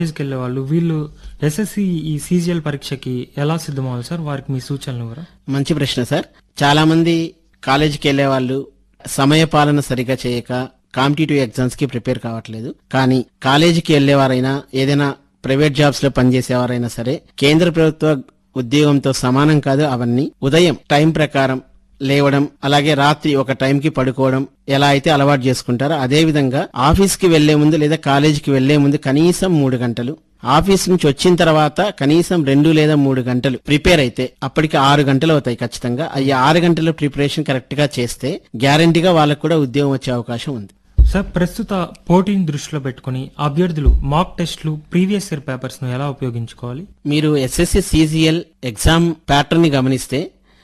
కాలేజ్కి వెళ్ళే వాళ్ళు వీళ్ళు ఎస్ఎస్సి ఈ సీజీఎల్ పరీక్షకి ఎలా సిద్ధమవ్వాలి సార్ వారికి మీ సూచనలు ఇవ్వరా మంచి ప్రశ్న సార్ చాలా మంది కాలేజీకి వెళ్లే వాళ్ళు సమయ పాలన సరిగా చేయక కాంపిటేటివ్ ఎగ్జామ్స్ కి ప్రిపేర్ కావట్లేదు కానీ కాలేజీకి వెళ్లేవారైనా ఏదైనా ప్రైవేట్ జాబ్స్ లో పనిచేసేవారైనా సరే కేంద్ర ప్రభుత్వ ఉద్యోగంతో సమానం కాదు అవన్నీ ఉదయం టైం ప్రకారం లేవడం అలాగే రాత్రి ఒక టైంకి పడుకోవడం ఎలా అయితే అలవాటు చేసుకుంటారో అదే విధంగా ఆఫీస్ కి వెళ్లే ముందు లేదా కాలేజీకి వెళ్లే ముందు కనీసం మూడు గంటలు ఆఫీస్ నుంచి వచ్చిన తర్వాత కనీసం రెండు లేదా మూడు గంటలు ప్రిపేర్ అయితే అప్పటికి ఆరు గంటలు అవుతాయి ఖచ్చితంగా ఈ ఆరు గంటల ప్రిపరేషన్ కరెక్ట్ గా చేస్తే గ్యారంటీగా వాళ్ళకు కూడా ఉద్యోగం వచ్చే అవకాశం ఉంది సార్ ప్రస్తుత పోటీని దృష్టిలో పెట్టుకుని అభ్యర్థులు మాక్ టెస్ట్లు ప్రీవియస్ ఇయర్ పేపర్స్ ను ఎలా ఉపయోగించుకోవాలి మీరు ఎస్ఎస్సి సిజిఎల్ ఎగ్జామ్ ప్యాటర్న్ ని గమనిస్తే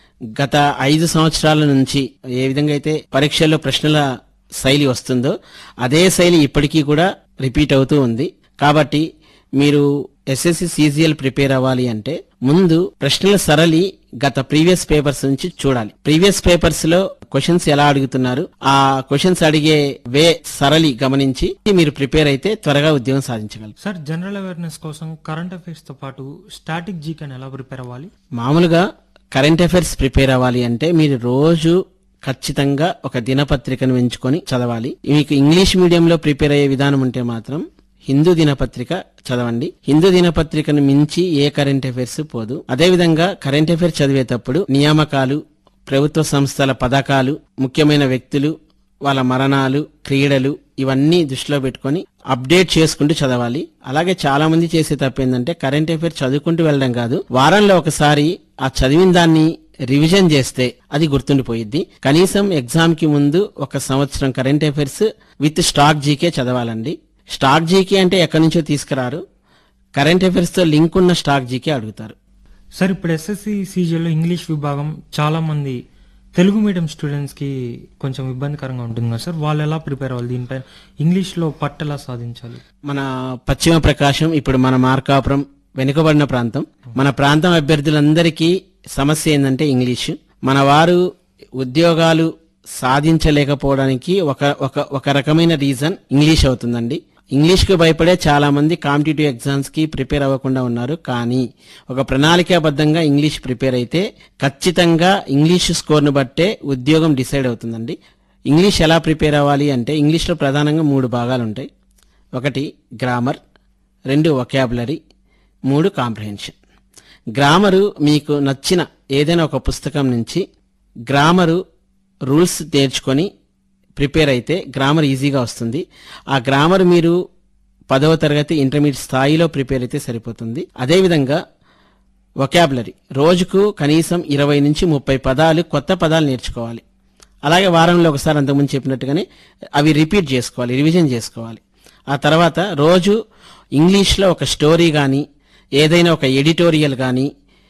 గత ఐదు సంవత్సరాల నుంచి ఏ విధంగా అయితే పరీక్షల్లో ప్రశ్నల శైలి వస్తుందో అదే శైలి ఇప్పటికీ కూడా రిపీట్ అవుతూ ఉంది కాబట్టి మీరు ఎస్ఎస్సి సిజిఎల్ ప్రిపేర్ అవ్వాలి అంటే ముందు ప్రశ్నల సరళి గత ప్రీవియస్ పేపర్స్ నుంచి చూడాలి ప్రీవియస్ పేపర్స్ లో క్వశ్చన్స్ ఎలా అడుగుతున్నారు ఆ క్వశ్చన్స్ అడిగే వే సరళి గమనించి మీరు ప్రిపేర్ అయితే త్వరగా ఉద్యోగం సాధించగలరు సార్ జనరల్ అవేర్నెస్ కోసం కరెంట్ అఫైర్స్ తో పాటు స్టాటిక్ జీకెన్ ఎలా ప్రిపేర్ అవ్వాలి మామూలుగా కరెంట్ అఫైర్స్ ప్రిపేర్ అవ్వాలి అంటే మీరు రోజు ఖచ్చితంగా ఒక దినపత్రికను ఎంచుకొని చదవాలి మీకు ఇంగ్లీష్ మీడియంలో ప్రిపేర్ అయ్యే విధానం ఉంటే మాత్రం హిందూ దినపత్రిక చదవండి హిందూ దినపత్రికను మించి ఏ కరెంట్ అఫైర్స్ పోదు అదేవిధంగా కరెంట్ అఫైర్స్ చదివేటప్పుడు నియామకాలు ప్రభుత్వ సంస్థల పథకాలు ముఖ్యమైన వ్యక్తులు వాళ్ళ మరణాలు క్రీడలు ఇవన్నీ దృష్టిలో పెట్టుకొని అప్డేట్ చేసుకుంటూ చదవాలి అలాగే చాలా మంది చేసే తప్పు ఏంటంటే కరెంట్ అఫైర్ చదువుకుంటూ వెళ్ళడం కాదు వారంలో ఒకసారి ఆ చదివిన దాన్ని రివిజన్ చేస్తే అది గుర్తుండిపోయిద్ది కనీసం ఎగ్జామ్ కి ముందు ఒక సంవత్సరం current affairs with static GK చదవాలండి స్టాక్ జీకే అంటే ఎక్కడి నుంచో తీసుకురారు కరెంట్ అఫైర్స్ తో లింక్ ఉన్న స్టాక్ జీకే అడుగుతారు సార్ ఇప్పుడు ఎస్ఎస్సి సీజీఎల్లో ఇంగ్లీష్ విభాగం చాలా మంది తెలుగు మీడియం స్టూడెంట్స్ కి కొంచెం ఇబ్బందికరంగా ఉంటుంది కదా సార్ వాళ్ళు ఎలా ప్రిపేర్ అవ్వాలి దీనిపైన ఇంగ్లీష్ లో పట్టు ఎలా సాధించాలి మన పశ్చిమ ప్రకాశం ఇప్పుడు మన మార్కాపురం వెనుకబడిన ప్రాంతం మన ప్రాంతం అభ్యర్థులందరికీ సమస్య ఏంటంటే ఇంగ్లీష్ మన వారు ఉద్యోగాలు సాధించలేకపోవడానికి ఒక ఒక ఒక రకమైన రీజన్ ఇంగ్లీష్ అవుతుందండి ఇంగ్లీష్ కు భయపడే చాలా మంది కాంపిటేటివ్ ఎగ్జామ్స్ కి ప్రిపేర్ అవ్వకుండా ఉన్నారు కానీ ఒక ప్రణాళికాబద్ధంగా ఇంగ్లీష్ ప్రిపేర్ అయితే ఖచ్చితంగా ఇంగ్లీష్ స్కోర్ను బట్టే ఉద్యోగం డిసైడ్ అవుతుందండి ఇంగ్లీష్ ఎలా ప్రిపేర్ అవ్వాలి అంటే ఇంగ్లీష్లో ప్రధానంగా మూడు భాగాలు ఉంటాయి ఒకటి గ్రామర్ రెండు వొకాబులరీ మూడు కాంప్రహెన్షన్ గ్రామరు మీకు నచ్చిన ఏదైనా ఒక పుస్తకం నుంచి గ్రామరు రూల్స్ నేర్చుకొని ప్రిపేర్ అయితే గ్రామర్ ఈజీగా వస్తుంది ఆ గ్రామర్ మీరు పదవ తరగతి ఇంటర్మీడియట్ స్థాయిలో ప్రిపేర్ అయితే సరిపోతుంది అదేవిధంగా వొకాబులరీ రోజుకు కనీసం ఇరవై నుంచి ముప్పై పదాలు కొత్త పదాలు నేర్చుకోవాలి అలాగే వారంలో ఒకసారి అంతకుముందు చెప్పినట్టుగానే అవి రిపీట్ చేసుకోవాలి రివిజన్ చేసుకోవాలి ఆ తర్వాత రోజు ఇంగ్లీష్లో ఒక స్టోరీ కానీ ఏదైనా ఒక ఎడిటోరియల్ కానీ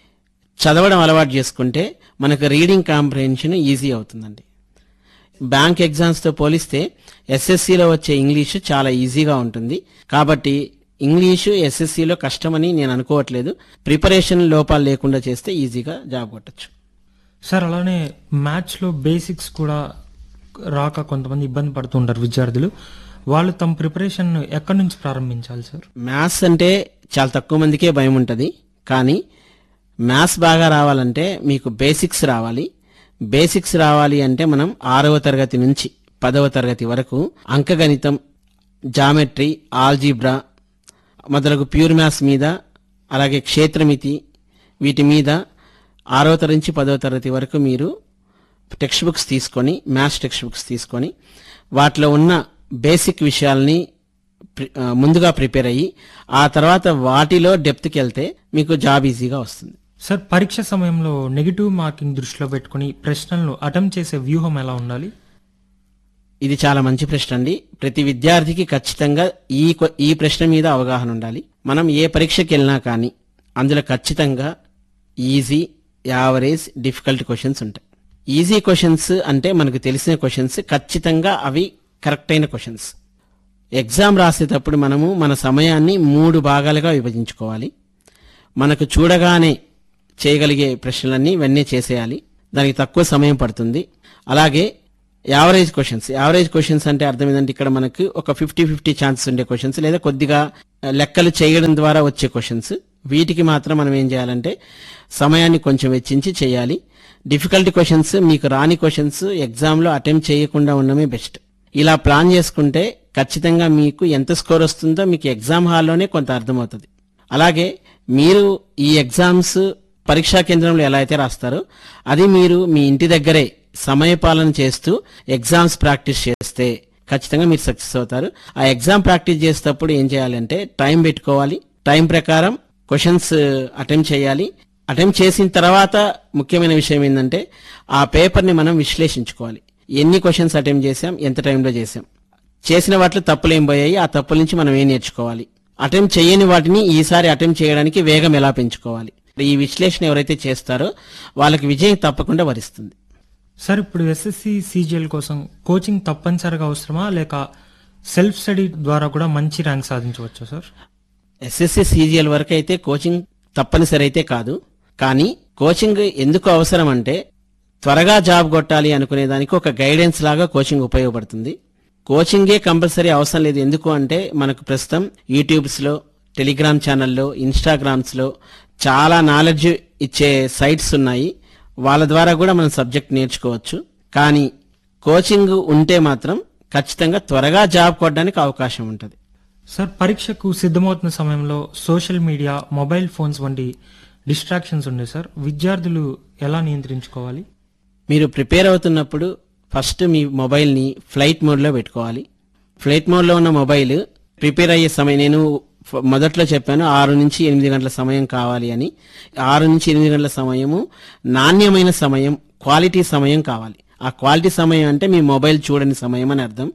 చదవడం అలవాటు చేసుకుంటే మనకు రీడింగ్ కాంప్రహెన్షన్ ఈజీ అవుతుందండి బ్యాంక్ ఎగ్జామ్స్తో పోలిస్తే ఎస్ఎస్సిలో వచ్చే ఇంగ్లీషు చాలా ఈజీగా ఉంటుంది కాబట్టి ఇంగ్లీషు ఎస్ఎస్సిలో కష్టమని నేను అనుకోవట్లేదు ప్రిపరేషన్ లోపాలు లేకుండా చేస్తే ఈజీగా జాబ్ కొట్టచ్చు సార్ అలానే మ్యాథ్స్ లో బేసిక్స్ కూడా రాక కొంతమంది ఇబ్బంది పడుతుంటారు విద్యార్థులు వాళ్ళు తమ ప్రిపరేషన్ ఎక్కడి నుంచి ప్రారంభించాలి సార్ మ్యాథ్స్ అంటే చాలా తక్కువ మందికే భయం ఉంటుంది కానీ మ్యాథ్స్ బాగా రావాలంటే మీకు బేసిక్స్ రావాలి బేసిక్స్ రావాలి అంటే మనం ఆరవ తరగతి నుంచి పదవ తరగతి వరకు అంకగణితం జామెట్రీ ఆల్జీబ్రా మొదలగు ప్యూర్ మ్యాథ్స్ మీద అలాగే క్షేత్రమితి వీటి మీద ఆరవ తరగతి నుంచి పదవ తరగతి వరకు మీరు టెక్స్ట్ బుక్స్ తీసుకొని మ్యాథ్స్ టెక్స్ట్ బుక్స్ తీసుకొని వాటిలో ఉన్న బేసిక్ విషయాల్ని ప్రి- ఆ, ముందుగా ప్రిపేర్ అయ్యి ఆ తర్వాత వాటిలో డెప్త్కి వెళ్తే మీకు జాబ్ ఈజీగా వస్తుంది సార్ పరీక్ష సమయంలో నెగిటివ్ మార్కింగ్ దృష్టిలో పెట్టుకుని ప్రశ్నలను అటెంప్ట్ చేసే వ్యూహం ఎలా ఉండాలి ఇది చాలా మంచి ప్రశ్న అండి ప్రతి విద్యార్థికి ఖచ్చితంగా ఈ క్వ- ఈ ప్రశ్న మీద అవగాహన ఉండాలి మనం ఏ పరీక్షకి వెళ్ళినా కానీ అందులో ఖచ్చితంగా ఈజీ యావరేజ్ డిఫికల్ట్ క్వశ్చన్స్ ఉంటాయి ఈజీ క్వశ్చన్స్ అంటే మనకు తెలిసిన క్వశ్చన్స్ ఖచ్చితంగా అవి కరెక్ట్ అయిన క్వశ్చన్స్ ఎగ్జామ్ రాసేటప్పుడు మనము మన సమయాన్ని మూడు భాగాలుగా విభజించుకోవాలి మనకు చూడగానే చేయగలిగే ప్రశ్నలన్నీ ఇవన్నీ చేసేయాలి దానికి తక్కువ సమయం పడుతుంది అలాగే యావరేజ్ క్వశ్చన్స్ యావరేజ్ క్వశ్చన్స్ అంటే అర్థం ఏంటంటే ఇక్కడ మనకు ఒక ఫిఫ్టీ ఫిఫ్టీ ఛాన్సెస్ ఉండే క్వశ్చన్స్ లేదా కొద్దిగా లెక్కలు చేయడం ద్వారా వచ్చే క్వశ్చన్స్ వీటికి మాత్రం మనం ఏం చేయాలంటే సమయాన్ని కొంచెం వెచ్చించి చేయాలి డిఫికల్టీ క్వశ్చన్స్ మీకు రాని క్వశ్చన్స్ ఎగ్జామ్లో అటెంప్ట్ చేయకుండా ఉండడమే బెస్ట్ ఇలా ప్లాన్ చేసుకుంటే ఖచ్చితంగా మీకు ఎంత స్కోర్ వస్తుందో మీకు ఎగ్జామ్ హాల్లోనే కొంత అర్థమవుతుంది అలాగే మీరు ఈ ఎగ్జామ్స్ పరీక్షా కేంద్రంలో ఎలా అయితే రాస్తారో అది మీరు మీ ఇంటి దగ్గరే సమయపాలన చేస్తూ ఎగ్జామ్స్ ప్రాక్టీస్ చేస్తే ఖచ్చితంగా మీరు సక్సెస్ అవుతారు ఆ ఎగ్జామ్ ప్రాక్టీస్ చేసేటప్పుడు ఏం చేయాలంటే టైం పెట్టుకోవాలి టైం ప్రకారం క్వశ్చన్స్ అటెంప్ట్ చేయాలి అటెంప్ట్ చేసిన తర్వాత ముఖ్యమైన విషయం ఏంటంటే ఆ పేపర్ని మనం విశ్లేషించుకోవాలి ఎన్ని క్వశ్చన్స్ అటెంప్ట్ చేసాం ఎంత టైంలో చేసాం చేసిన వాటిలో తప్పులు ఏం పోయాయి ఆ తప్పుల నుంచి మనం ఏం నేర్చుకోవాలి అటెంప్ట్ చేయని వాటిని ఈసారి అటెంప్ట్ చేయడానికి వేగం ఎలా పెంచుకోవాలి ఈ విశ్లేషణ ఎవరైతే చేస్తారో వాళ్ళకి విజయం తప్పకుండా వరిస్తుంది సార్ ఇప్పుడు ఎస్ఎస్సి సీజీఎల్ కోసం కోచింగ్ తప్పనిసరిగా అవసరమా లేక సెల్ఫ్ స్టడీ ద్వారా కూడా మంచి ర్యాంక్ సాధించవచ్చా సార్ ఎస్ఎస్సి సీజీఎల్ వరకు అయితే కోచింగ్ తప్పనిసరి అయితే కాదు కానీ కోచింగ్ ఎందుకు అవసరం అంటే త్వరగా జాబ్ కొట్టాలి అనుకునే దానికి ఒక గైడెన్స్ లాగా కోచింగ్ ఉపయోగపడుతుంది కోచింగే కంపల్సరీ అవసరం లేదు ఎందుకు అంటే మనకు ప్రస్తుతం యూట్యూబ్స్ లో టెలిగ్రామ్ ఛానల్లో ఇన్స్టాగ్రామ్స్ లో చాలా నాలెడ్జ్ ఇచ్చే సైట్స్ ఉన్నాయి వాళ్ళ ద్వారా కూడా మనం సబ్జెక్ట్ నేర్చుకోవచ్చు కానీ కోచింగ్ ఉంటే మాత్రం ఖచ్చితంగా త్వరగా జాబ్ కొట్టడానికి అవకాశం ఉంటుంది సార్ పరీక్షకు సిద్ధమవుతున్న సమయంలో సోషల్ మీడియా మొబైల్ ఫోన్స్ వంటి డిస్ట్రాక్షన్స్ ఉండే సార్ విద్యార్థులు ఎలా నియంత్రించుకోవాలి మీరు ప్రిపేర్ అవుతున్నప్పుడు ఫస్ట్ మీ మొబైల్ని ఫ్లైట్ మోడ్లో పెట్టుకోవాలి ఫ్లైట్ మోడ్లో ఉన్న మొబైల్ ప్రిపేర్ అయ్యే సమయం నేను ఫ- మొదట్లో చెప్పాను ఆరు నుంచి ఎనిమిది గంటల సమయం కావాలి అని ఆరు నుంచి ఎనిమిది గంటల సమయము నాణ్యమైన సమయం క్వాలిటీ సమయం కావాలి ఆ క్వాలిటీ సమయం అంటే మీ మొబైల్ చూడని సమయం అని అర్థం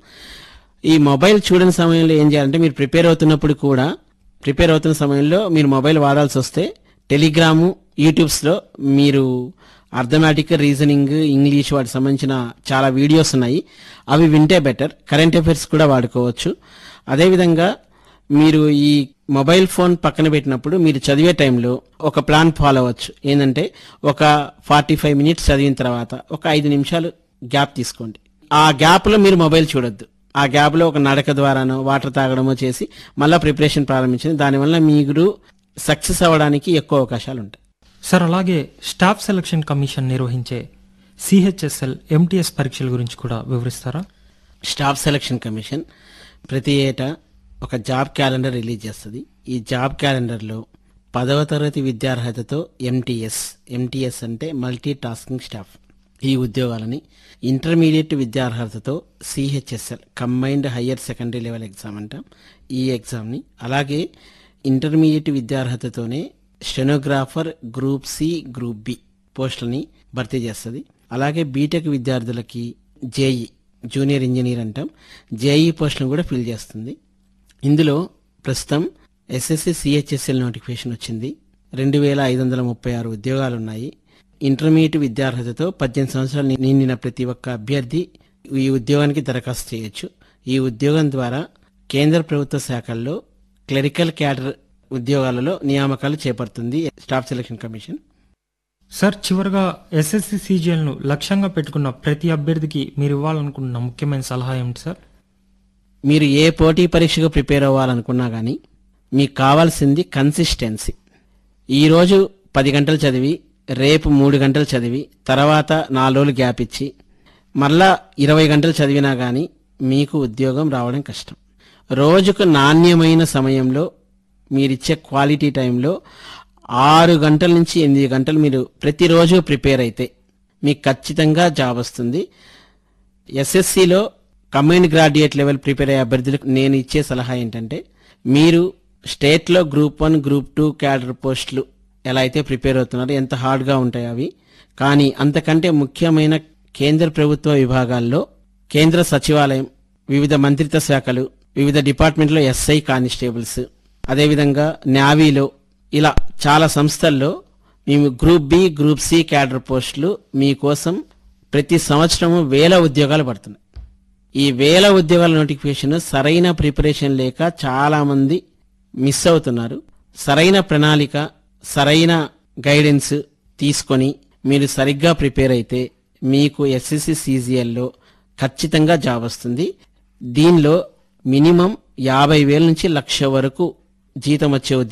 ఈ మొబైల్ చూడని సమయంలో ఏం చేయాలంటే మీరు ప్రిపేర్ అవుతున్నప్పుడు కూడా ప్రిపేర్ అవుతున్న సమయంలో మీరు మొబైల్ వాడాల్సి వస్తే టెలిగ్రాము యూట్యూబ్స్లో మీరు అర్థమెటిక్ రీజనింగ్ ఇంగ్లీష్ వాటికి సంబంధించిన చాలా వీడియోస్ ఉన్నాయి అవి వింటే బెటర్ కరెంట్ అఫైర్స్ కూడా వాడుకోవచ్చు అదేవిధంగా మీరు ఈ మొబైల్ ఫోన్ పక్కన పెట్టినప్పుడు మీరు చదివే టైంలో ఒక ప్లాన్ ఫాలో అవ్వచ్చు ఏంటంటే ఒక ఫార్టీ ఫైవ్ మినిట్స్ చదివిన తర్వాత ఒక ఐదు నిమిషాలు గ్యాప్ తీసుకోండి ఆ గ్యాప్ లో మీరు మొబైల్ చూడొద్దు ఆ గ్యాప్ లో ఒక నడక ద్వారానో వాటర్ తాగడమో చేసి మళ్ళీ ప్రిపరేషన్ ప్రారంభించింది దానివల్ల మీరు సక్సెస్ అవ్వడానికి ఎక్కువ అవకాశాలు ఉంటాయి సార్ అలాగే స్టాఫ్ సెలక్షన్ కమిషన్ నిర్వహించే సిహెచ్ఎస్ఎల్ ఎంటీఎస్ పరీక్షల గురించి కూడా వివరిస్తారా స్టాఫ్ సెలక్షన్ కమిషన్ ప్రతి ఏటా ఒక జాబ్ క్యాలెండర్ రిలీజ్ చేస్తుంది ఈ జాబ్ క్యాలెండర్లో పదవ తరగతి విద్యార్హతతో ఎంటీఎస్ ఎంటీఎస్ అంటే మల్టీ టాస్కింగ్ స్టాఫ్ ఈ ఉద్యోగాలని ఇంటర్మీడియట్ విద్యార్హతతో CHSL combined higher secondary level exam అంటాం ఈ ఎగ్జామ్ని అలాగే ఇంటర్మీడియట్ విద్యార్హతతోనే stenographer group C group B పోస్టులని భర్తీ చేస్తుంది అలాగే బీటెక్ విద్యార్థులకి జేఈ జూనియర్ ఇంజనీర్ అంటాం జేఈ పోస్టులను కూడా ఫిల్ చేస్తుంది ఇందులో ప్రస్తుతం ఎస్ఎస్సి సిహెచ్ఎస్ఎల్ నోటిఫికేషన్ వచ్చింది రెండు వేల ఐదు వందల ముప్పై ఆరు ఉద్యోగాలు ఉన్నాయి ఇంటర్మీడియట్ విద్యార్హతతో పద్దెనిమిది సంవత్సరాలు ని- నిండిన ప్రతి ఒక్క అభ్యర్థి ఈ ఉద్యోగానికి దరఖాస్తు చేయొచ్చు ఈ ఉద్యోగం ద్వారా కేంద్ర ప్రభుత్వ శాఖల్లో క్లరికల్ క్యాడర్ ఉద్యోగాలలో నియామకాలు చేపడుతుంది స్టాఫ్ సెలక్షన్ కమిషన్ సార్ చివరగా ఎస్ఎస్సి సీజీఎల్ ను లక్ష్యంగా పెట్టుకున్న ప్రతి అభ్యర్థికి మీరు ఇవ్వాలనుకున్న ముఖ్యమైన సలహా ఏమిటి సార్ మీరు ఏ పోటీ పరీక్షకు ప్రిపేర్ అవ్వాలనుకున్నా కానీ మీకు కావాల్సింది కన్సిస్టెన్సీ ఈరోజు పది గంటలు చదివి రేపు మూడు గంటలు చదివి తర్వాత నాలుగు రోజులు గ్యాప్ ఇచ్చి మళ్ళా ఇరవై గంటలు చదివినా కానీ మీకు ఉద్యోగం రావడం కష్టం రోజుకు నాణ్యమైన సమయంలో మీరిచ్చే క్వాలిటీ టైంలో ఆరు గంటల నుంచి ఎనిమిది గంటలు మీరు ప్రతిరోజు ప్రిపేర్ అయితే మీకు ఖచ్చితంగా జాబ్ వస్తుంది ఎస్ఎస్సిలో కంబైన్డ్ గ్రాడ్యుయేట్ లెవెల్ ప్రిపేర్ అయ్యే అభ్యర్థులకు నేను ఇచ్చే సలహా ఏంటంటే మీరు స్టేట్లో group one group two cadre పోస్టులు ఎలా అయితే ప్రిపేర్ అవుతున్నారో ఎంత హార్డ్గా ఉంటాయి అవి కానీ అంతకంటే ముఖ్యమైన కేంద్ర ప్రభుత్వ విభాగాల్లో కేంద్ర సచివాలయం వివిధ మంత్రిత్వ శాఖలు వివిధ డిపార్ట్మెంట్లో ఎస్ఐ కానిస్టేబుల్స్ అదేవిధంగా నావీలో ఇలా చాలా సంస్థల్లో మేము group B group C cadre పోస్టులు మీకోసం ప్రతి సంవత్సరము వేల ఉద్యోగాలు పడుతున్నాయి ఈ వేల ఉద్యోగాల నోటిఫికేషన్ సరైన ప్రిపరేషన్ లేక చాలా మంది మిస్ అవుతున్నారు సరైన ప్రణాళిక సరైన గైడెన్స్ తీసుకొని మీరు సరిగ్గా ప్రిపేర్ అయితే మీకు ఎస్ఎస్సి సీజీఎల్లో ఖచ్చితంగా జాబ్ వస్తుంది దీనిలో మినిమం యాభై వేల నుంచి లక్ష వరకు జీతం వచ్చే